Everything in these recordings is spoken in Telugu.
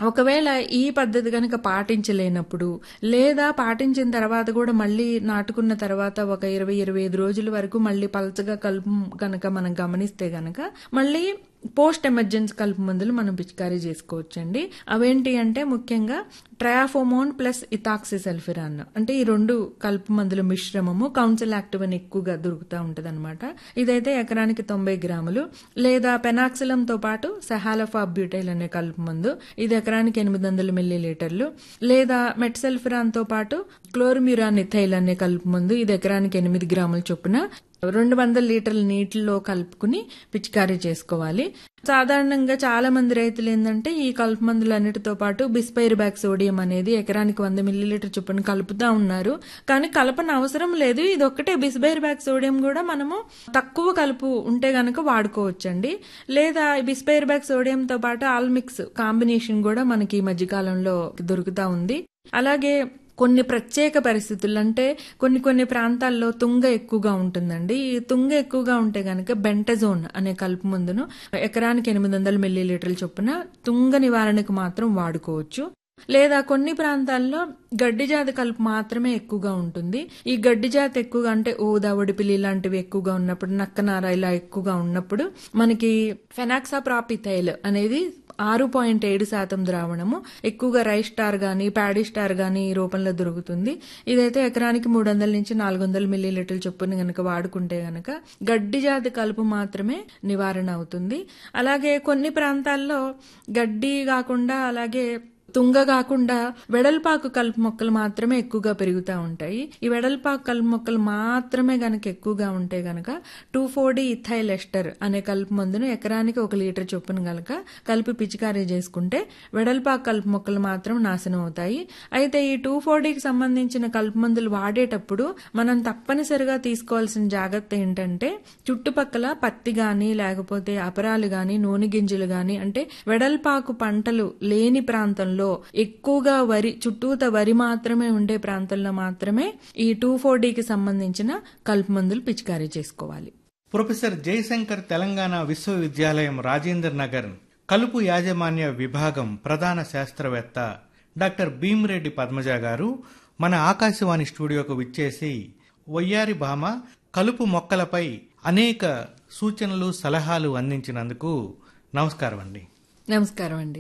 ఒకవేళ ఈ పద్ధతి కనుక పాటించలేనప్పుడు లేదా పాటించిన తర్వాత కూడా మళ్ళీ నాటుకున్న తర్వాత ఒక ఇరవై ఇరవై ఐదు రోజుల వరకు మళ్ళీ పలచగా కలుపు కనుక మనం గమనిస్తే గనక మళ్ళీ పోస్ట్ ఎమర్జెన్సీ కలుపు మందులు మనం పిచికారీ చేసుకోవచ్చండి అవేంటి అంటే ముఖ్యంగా ట్రయాఫోమోన్ ప్లస్ ఇథాక్సిసల్ఫిరాన్ అంటే ఈ రెండు కలుపు మందుల మిశ్రమము కౌన్సిల్ యాక్టివ్ అని ఎక్కువగా దొరుకుతూ ఉంటది అనమాట ఇదైతే ఎకరానికి తొంభై గ్రాములు లేదా పెనాక్సిలంతో పాటు సహాలఫా బ్యూటైల్ అనే కలుపు మందు ఇది ఎకరానికి ఎనిమిది వందల మిల్లీ లీటర్లు లేదా మెట్సల్ఫిరాన్ తో పాటు క్లోర్మ్యూరాన్ ఇథైల్ అనే కలుపు మందు ఇది ఎకరానికి ఎనిమిది గ్రాముల చొప్పున రెండు వందల లీటర్ల నీటిలో కలుపుకుని పిచికారీ చేసుకోవాలి సాధారణంగా చాలా మంది రైతులు ఏంటంటే ఈ కలుపు మందులన్నిటితో పాటు బిస్పైర్ బ్యాక్ సోడియం అనేది ఎకరానికి వంద మిల్లీలీటర్ చొప్పున కలుపుతా ఉన్నారు కానీ కలపన అవసరం లేదు ఇది ఒక్కటే బిస్బైర్ బ్యాక్ సోడియం కూడా మనము తక్కువ కలుపు ఉంటే గనక వాడుకోవచ్చండి లేదా బిస్పైర్ బ్యాక్ సోడియంతో పాటు ఆల్మిక్స్ కాంబినేషన్ కూడా మనకి ఈ మధ్యకాలంలో దొరుకుతా ఉంది అలాగే కొన్ని ప్రత్యేక పరిస్థితులు అంటే కొన్ని కొన్ని ప్రాంతాల్లో తుంగ ఎక్కువగా ఉంటుందండి ఈ తుంగ ఎక్కువగా ఉంటే గనక బెంటజోన్ అనే కలుపు మందును ఎకరానికి ఎనిమిది వందల మిల్లీలీటర్ల చొప్పున తుంగ నివారణకు మాత్రం వాడుకోవచ్చు లేదా కొన్ని ప్రాంతాల్లో గడ్డి జాతి కలుపు మాత్రమే ఎక్కువగా ఉంటుంది ఈ గడ్డి జాతి ఎక్కువగా అంటే ఊదా ఒడిపిలి లాంటివి ఎక్కువగా ఉన్నప్పుడు నక్కనార ఇలా ఎక్కువగా ఉన్నప్పుడు మనకి ఫెనాక్సాప్రాపిథైల్ అనేది ఆరు పాయింట్ ఏడు శాతం ద్రావణము ఎక్కువగా రైస్ స్టార్ గానీ ప్యాడీ స్టార్ గానీ ఈ రూపంలో దొరుకుతుంది ఇదైతే ఎకరానికి మూడు వందల నుంచి నాలుగు వందల మిల్లీలీటర్ల చొప్పున గనక వాడుకుంటే గనక గడ్డి జాతి కలుపు మాత్రమే నివారణ అవుతుంది అలాగే కొన్ని ప్రాంతాల్లో గడ్డి కాకుండా అలాగే తుంగ కాకుండా వెడల్పాకు కలుపు మొక్కలు మాత్రమే ఎక్కువగా పెరుగుతూ ఉంటాయి ఈ వెడల్పాకు కలుపు మొక్కలు మాత్రమే గనక ఎక్కువగా ఉంటే గనక టూ ఫోర్ ఇథైల్ ఎస్టర్ అనే కలుపు మందును ఎకరానికి ఒక లీటర్ చొప్పున గనక కలిపి పిచికారీ చేసుకుంటే వెడల్పాకు కలుపు మొక్కలు మాత్రం నాశనం అవుతాయి అయితే ఈ టూ కి సంబంధించిన కలుపు మందులు వాడేటప్పుడు మనం తప్పనిసరిగా తీసుకోవాల్సిన జాగ్రత్త ఏంటంటే చుట్టుపక్కల పత్తి గాని లేకపోతే అపరాలు గాని నూనె గింజలు గాని అంటే వెడల్పాకు పంటలు లేని ప్రాంతంలో ఎక్కువగా వరి చుట్టూత వరి మాత్రమే ఉండే ప్రాంతంలో మాత్రమే ఈ టూ కి సంబంధించిన కలుపు మందులు పిచికారీ చేసుకోవాలి ప్రొఫెసర్ జయశంకర్ తెలంగాణ విశ్వవిద్యాలయం రాజేంద్ర నగర్ కలుపు యాజమాన్య విభాగం ప్రధాన శాస్త్రవేత్త డాక్టర్ భీమిరెడ్డి పద్మజ గారు మన ఆకాశవాణి స్టూడియోకు విచ్చేసి వయ్యారి భామ కలుపు మొక్కలపై అనేక సూచనలు సలహాలు అందించినందుకు నమస్కారం అండి నమస్కారం అండి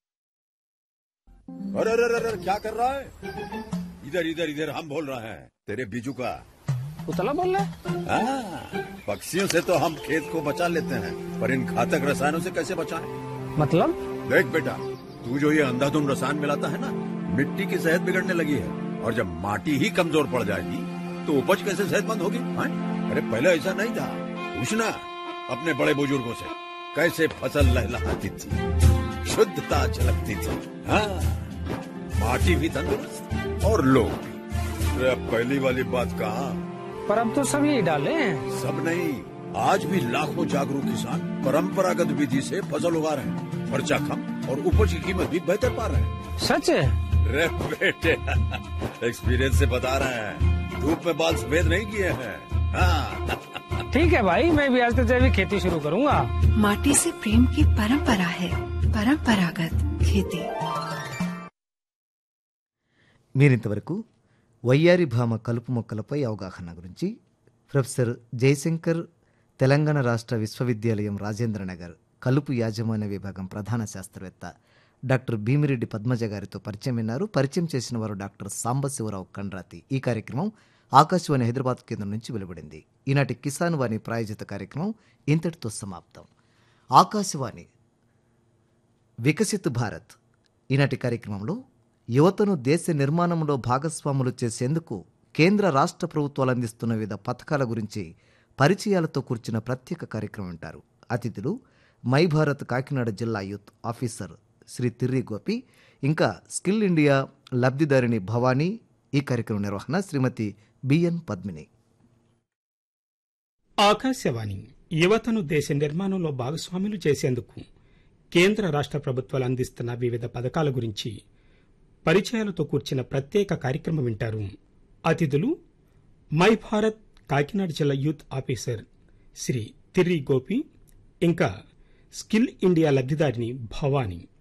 अरे अरे अरे अरे, क्या कर रहा है इधर इधर इधर हम बोल रहे हैं तेरे बीजू का उतला बोल रहा है हाँ, पक्षियों से तो हम खेत को बचा लेते हैं पर इन घातक रसायनों से कैसे बचाएं? मतलब देख बेटा तू जो ये अंधाधुंध रसायन मिलाता है ना मिट्टी की सेहत बिगड़ने लगी है और जब माटी ही कमजोर पड़ जाएगी तो उपज कैसे सेहतमंद होगी हाँ? अरे पहले ऐसा नहीं था पूछना अपने बड़े बुजुर्गों से कैसे फसल लहलहाती थी शुद्धता झलकती थी हाँ माटी भी तंदुरुस्त और लोग भी अरे अब पहली वाली बात कहा पर अब तो सब यही डाले हैं सब नहीं आज भी लाखों जागरूक किसान परंपरागत विधि से फसल उगा रहे हैं खर्चा कम और उपज की कीमत भी बेहतर पा रहे हैं सच है रे बेटे एक्सपीरियंस से बता रहे हैं धूप में बाल सफेद नहीं किए हैं हाँ ठीक है भाई मैं भी आज से जैविक खेती शुरू करूंगा माटी से प्रेम की परंपरा है परंपरागत खेती మీరింతవరకు వయ్యారి భామ కలుపు మొక్కలపై అవగాహన గురించి ప్రొఫెసర్ జయశంకర్ తెలంగాణ రాష్ట్ర విశ్వవిద్యాలయం రాజేంద్ర నగర్ కలుపు యాజమాన్య విభాగం ప్రధాన శాస్త్రవేత్త డాక్టర్ భీమిరెడ్డి పద్మజ గారితో పరిచయం విన్నారు పరిచయం చేసిన వారు డాక్టర్ సాంబశివరావు కండ్రాతి ఈ కార్యక్రమం ఆకాశవాణి హైదరాబాద్ కేంద్రం నుంచి వెలువడింది ఈనాటి కిసాన్ వాణి ప్రాయోజిత కార్యక్రమం ఇంతటితో సమాప్తం ఆకాశవాణి వికసిత్ భారత్ ఈనాటి కార్యక్రమంలో యువతను దేశ నిర్మాణంలో భాగస్వాములు చేసేందుకు కేంద్ర రాష్ట్ర ప్రభుత్వాలు అందిస్తున్న వివిధ పథకాల గురించి పరిచయాలతో కూర్చిన ప్రత్యేక కార్యక్రమం వింటారు అతిథులు మై భారత్ కాకినాడ జిల్లా యూత్ ఆఫీసర్ శ్రీ తిర్రి గోపి ఇంకా స్కిల్ ఇండియా లబ్ధిదారిణి భవానీ ఈ కార్యక్రమం నిర్వహణ శ్రీమతి బిఎన్ పద్మిని ఆకాశవాణి యువతను దేశ నిర్మాణంలో భాగస్వాములు చేసేందుకు కేంద్ర రాష్ట్ర ప్రభుత్వాలు అందిస్తున్న వివిధ పథకాల గురించి పరిచయాలతో కూర్చిన ప్రత్యేక కార్యక్రమం వింటారు అతిథులు మై భారత్ కాకినాడ జిల్లా యూత్ ఆఫీసర్ శ్రీ తిర్రి గోపి ఇంకా స్కిల్ ఇండియా లబ్ధిదారిని భవానీ